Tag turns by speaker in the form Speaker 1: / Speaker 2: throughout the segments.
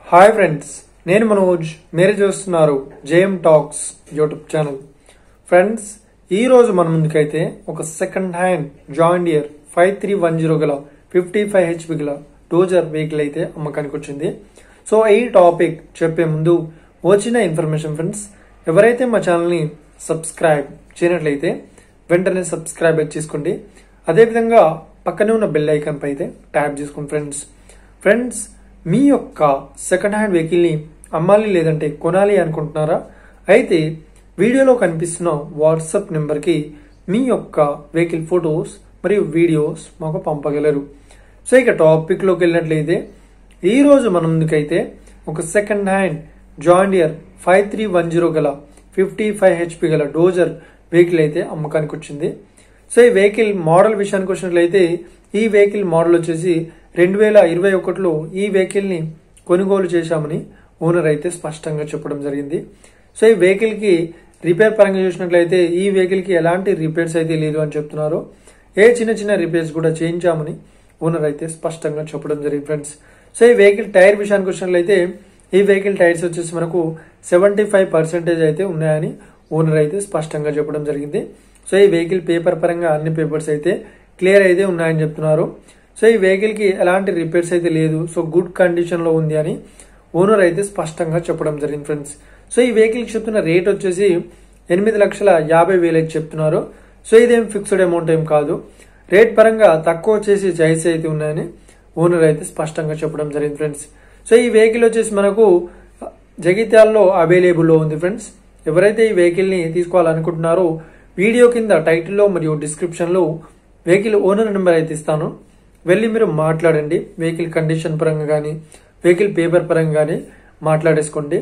Speaker 1: hi friends నేను మనోజ్ మీరు చూస్తున్నారు JM talks YouTube channel friends ఈ రోజు మన ముందుకైతే ఒక second hand joint year five three one zero గల ఫిఫ్టీ ఫైవ్ హెచ్పి గల డోజర్ వెహికల్ అయితే అమ్మకానికి వచ్చింది సో ఈ టాపిక్ చెప్పే ముందు వచ్చిన ఇన్ఫర్మేషన్ ఫ్రెండ్స్ ఎవరైతే మా ఛానల్ని సబ్స్క్రైబ్ చేయనట్లయితే వెంటనే సబ్స్క్రైబ్ చేసుకోండి అదేవిధంగా పక్కనే ఉన్న బెల్ ఐకాన్ పై అయితే ట్యాప్ చేసుకోండి ఫ్రెండ్స్ ఫ్రెండ్స్ మీ యొక్క సెకండ్ హ్యాండ్ వెహికల్ని అమ్మాలి లేదంటే కొనాలి అనుకుంటున్నారా అయితే వీడియోలో కనిపిస్తున్న వాట్సాప్ నెంబర్కి మీ యొక్క వెహికల్ ఫొటోస్ మరియు వీడియోస్ మాకు పంపగలరు సో ఇక టాపిక్లోకి వెళ్ళినట్లయితే ఈ రోజు మన ముందుకైతే ఒక second hand joint year five three one zero గల ఫిఫ్టీ ఫైవ్ హెచ్పి గల డోజర్ వెహికల్ అయితే అమ్మకానికి వచ్చింది సో ఈ వెహికల్ మోడల్ విషయానికి వచ్చినట్లయితే ఈ వెహికల్ మోడల్ వచ్చేసి రెండు వేల ఇరవై ఒకటిలో ఈ వెహికల్ ని కొనుగోలు చేశామని ఓనర్ అయితే స్పష్టంగా చెప్పడం జరిగింది సో ఈ వెహికల్ కి రిపేర్ పరంగా చూసినట్లయితే ఈ వెహికల్ కి ఎలాంటి రిపేర్స్ అయితే లేదు అని చెప్తున్నారు ఏ చిన్న చిన్న రిపేర్స్ కూడా చేయించామని ఓనర్ అయితే స్పష్టంగా చెప్పడం జరిగింది ఫ్రెండ్స్ సో ఈ వెహికల్ టైర్ విషయానికి వచ్చినట్లయితే ఈ వెహికల్ టైర్స్ వచ్చేసి మనకు సెవెంటీ ఫైవ్ పర్సెంటేజ్ అయితే ఉన్నాయని ఓనర్ అయితే స్పష్టంగా చెప్పడం జరిగింది సో ఈ వెహికల్ పేపర్ పరంగా అన్ని పేపర్స్ అయితే క్లియర్ అయితే ఉన్నాయని చెప్తున్నారు సో ఈ వెహికల్ కి ఎలాంటి రిపేర్స్ అయితే లేదు సో గుడ్ కండిషన్ లో ఉంది అని ఓనర్ అయితే స్పష్టంగా చెప్పడం జరిగింది ఫ్రెండ్స్ సో ఈ వెహికల్ కి చెప్తున్న రేట్ వచ్చేసి ఎనిమిది లక్షల యాభై వేలకి చెప్తున్నారు సో ఇదేం ఫిక్స్డ్ అమౌంట్ ఏం కాదు రేట్ పరంగా తక్కువ వచ్చేసి చాయిస్ అయితే ఉన్నాయని ఓనర్ అయితే స్పష్టంగా చెప్పడం జరిగింది ఫ్రెండ్స్ సో ఈ వెహికల్ వచ్చేసి మనకు జగిత్యాల్లో అవైలబుల్లో ఉంది ఫ్రెండ్స్ ఎవరైతే ఈ వెహికల్ ని తీసుకోవాలనుకుంటున్నారో వీడియో కింద టైటిల్లో మరియు డిస్క్రిప్షన్లో వెహికల్ ఓనర్ నెంబర్ అయితే ఇస్తాను వెళ్ళి మీరు మాట్లాడండి వెహికల్ కండిషన్ పరంగా కానీ వెహికల్ పేపర్ పరంగా కానీ మాట్లాడేసుకోండి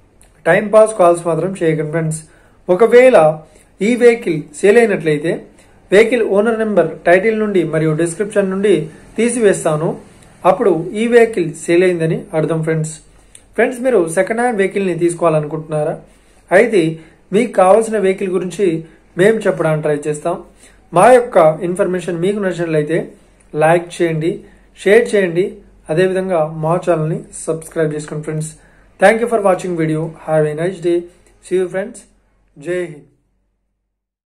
Speaker 1: టైం పాస్ కాల్స్ మాత్రం చేయకండి ఫ్రెండ్స్ ఒకవేళ ఈ వెహికల్ సేల్ అయినట్లయితే వెహికల్ ఓనర్ నెంబర్ టైటిల్ నుండి మరియు డిస్క్రిప్షన్ నుండి తీసివేస్తాను అప్పుడు ఈ వెహికల్ సేల్ అయిందని అర్థం ఫ్రెండ్స్ ఫ్రెండ్స్ మీరు సెకండ్ హ్యాండ్ వెహికల్ని తీసుకోవాలనుకుంటున్నారా అయితే మీకు కావాల్సిన వెహికల్ గురించి మేము చెప్పడానికి ట్రై చేస్తాం మా యొక్క ఇన్ఫర్మేషన్ మీకు నచ్చినట్లయితే లైక్ చేయండి షేర్ చేయండి అదేవిధంగా మా ఛానల్ని సబ్స్క్రైబ్ చేసుకోండి friends thank you for watching video have a nice day see you friends Jai Hind